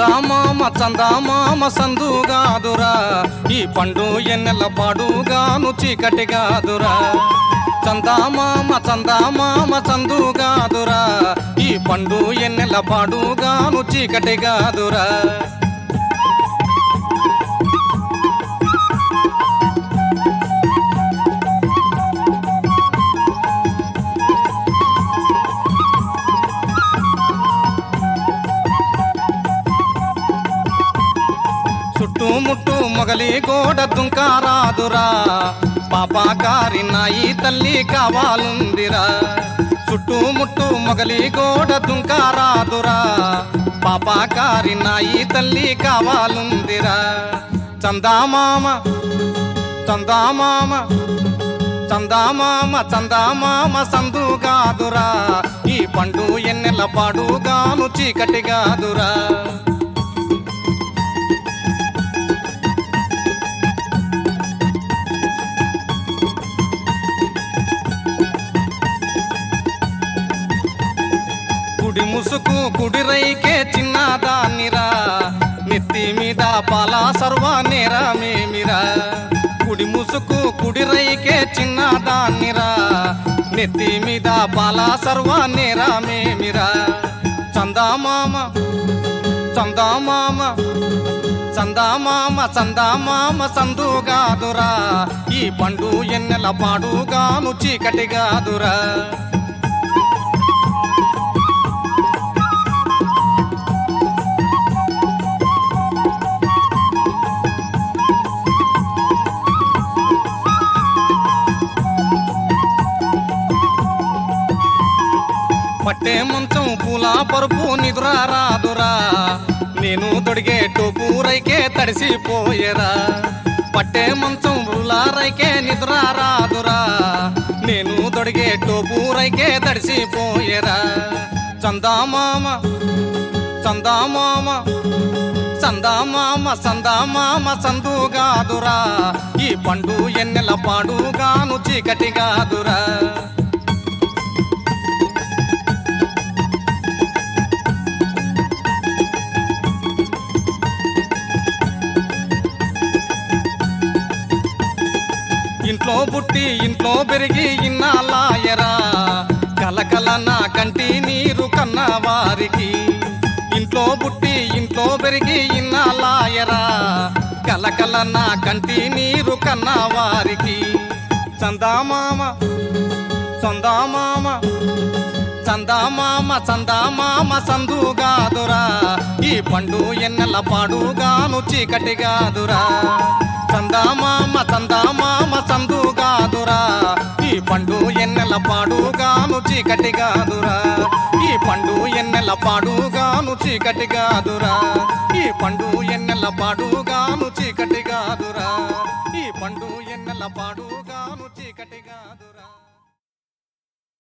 చందామామ చందామామ సందుగాదురా ఈ పండు ఎన్నెల పాడుగాను చీకటిగాదురా చందామామ చందామామ చందుగాదురా ఈ పండు ఎన్నెల పాడుగాను చీకటిగాదురా చుట్టుముట్టు మొగలి గోడ దుంకారాదురా పాపాకారి నాయి తల్లి కావాలుందిరా చుట్టుముట్టు మొగలి గోడ దుంకారాదురా పాపాకారి నాయి తల్లి కావాలుందిరా చందామామ చందామామ చందామామ చందామామ సందుగాదురా ఈ పండు ఎన్నెల పాడుగాను చీకటిగాదురా కుడి ముసుకు కుడి రైకే చిన్నదాన్నిరా నెత్తి మీద పాల సర్వ నేరమేమిరా కుడి ముసుకు కుడి రైకే చిన్నదాన్నిరా నెత్తి మీద పాల సర్వ నేరమేమిరా చందామామ చందామామ చందామామ చందామామ సందుగాదురా ఈ పండు ఎన్నెల పాడుగాను చీకటిగాదురా పట్టే మంచం పూల పరుపు నిదుర రాదురా నేను తొడిగే టోపు రైకే తడిసిపోయేరా పట్టే మంచం పూల రైకే నిదుర రాదురా నేను తొడిగే టోపు రైకే తడిసిపోయేరా చందామామ చందామామ సందామామ సందామామ సందుగాదురా ఈ పండు ఎన్నెల పాడుగాను చీకటిగాదురా ఇంట్లో పుట్టి ఇంట్లో పెరిగి ఇన్నాళ్ళాయరా కలకల నా కంటి నీరు కన్న వారికి ఇంట్లో పుట్టి ఇంట్లో పెరిగి ఇన్నాళ్ళాయరా కలకల నా కంటి నీరు కన్న వారికి చందామామ చందామామ చందామామ చందామామ సందుగాదురా ఈ పండు ఎన్నెల పాడుగాను చీకటిగాదురా చందామామ చందామామ సందుగాదురా ఈ పండు ఎన్నెల పాడుగాను చీకటిగాదురా ఈ పండు ఎన్నెల పాడుగాను చీకటిగాదురా ఈ పండు ఎన్నెల పాడు